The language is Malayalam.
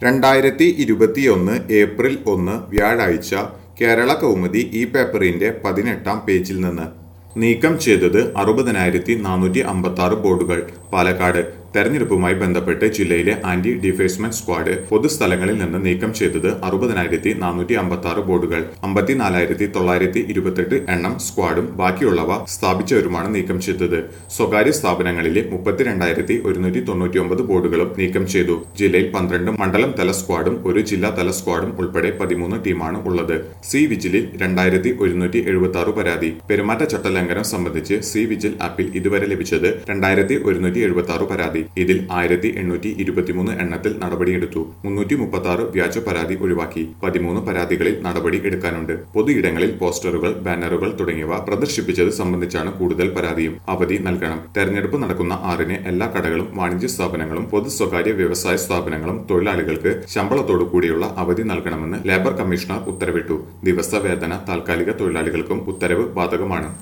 രണ്ടായിരത്തി ഇരുപത്തിയൊന്ന് ഏപ്രിൽ ഒന്ന് വ്യാഴാഴ്ച കേരള കൗമുദി ഈ പേപ്പറിന്റെ പതിനെട്ടാം പേജിൽ നിന്ന് നീക്കം ചെയ്തത് അറുപതിനായിരത്തി നാനൂറ്റി അമ്പത്തി ആറ് ബോർഡുകൾ പാലക്കാട് തെരഞ്ഞെടുപ്പുമായി ബന്ധപ്പെട്ട് ജില്ലയിലെ ആന്റി ഡിഫേസ്മെന്റ് സ്ക്വാഡ് പൊതുസ്ഥലങ്ങളിൽ നിന്ന് നീക്കം ചെയ്തത് അറുപതിനായിരത്തി നാനൂറ്റി അമ്പത്തി ആറ് ബോർഡുകൾ അമ്പത്തിനാലായിരത്തി തൊള്ളായിരത്തി ഇരുപത്തെട്ട് എണ്ണം സ്ക്വാഡും ബാക്കിയുള്ളവ സ്ഥാപിച്ചവരുമാണ് നീക്കം ചെയ്തത് സ്വകാര്യ സ്ഥാപനങ്ങളിലെ മുപ്പത്തിരണ്ടായിരത്തി ഒരുന്നൂറ്റി തൊണ്ണൂറ്റി ഒമ്പത് ബോർഡുകളും നീക്കം ചെയ്തു ജില്ലയിൽ പന്ത്രണ്ട് മണ്ഡലം തല സ്ക്വാഡും ഒരു ജില്ലാ തല സ്ക്വാഡും ഉൾപ്പെടെ പതിമൂന്ന് ടീമാണ് ഉള്ളത് സി വിജിലിൽ രണ്ടായിരത്തി ഒരുന്നൂറ്റി എഴുപത്തി ആറ് പരാതി പെരുമാറ്റച്ചട്ട ലംഘനം സംബന്ധിച്ച് സി വിജിൽ ആപ്പിൽ ഇതുവരെ ലഭിച്ചത് രണ്ടായിരത്തി ഒരുന്നൂറ്റി എഴുപത്തി ആറ് പരാതി ഇതിൽ ആയിരത്തി എണ്ണൂറ്റി ഇരുപത്തിമൂന്ന് എണ്ണത്തിൽ നടപടിയെടുത്തു മുന്നൂറ്റി മുപ്പത്തി ആറ് വ്യാജ പരാതി ഒഴിവാക്കി പതിമൂന്ന് പരാതികളിൽ നടപടി എടുക്കാനുണ്ട് പൊതുയിടങ്ങളിൽ പോസ്റ്ററുകൾ ബാനറുകൾ തുടങ്ങിയവ പ്രദർശിപ്പിച്ചത് സംബന്ധിച്ചാണ് കൂടുതൽ പരാതിയും അവധി നൽകണം തെരഞ്ഞെടുപ്പ് നടക്കുന്ന ആറിന് എല്ലാ കടകളും വാണിജ്യ സ്ഥാപനങ്ങളും പൊതു സ്വകാര്യ വ്യവസായ സ്ഥാപനങ്ങളും തൊഴിലാളികൾക്ക് ശമ്പളത്തോടു കൂടിയുള്ള അവധി നൽകണമെന്ന് ലേബർ കമ്മീഷണർ ഉത്തരവിട്ടു ദിവസവേതന താൽക്കാലിക തൊഴിലാളികൾക്കും ഉത്തരവ് ബാധകമാണ്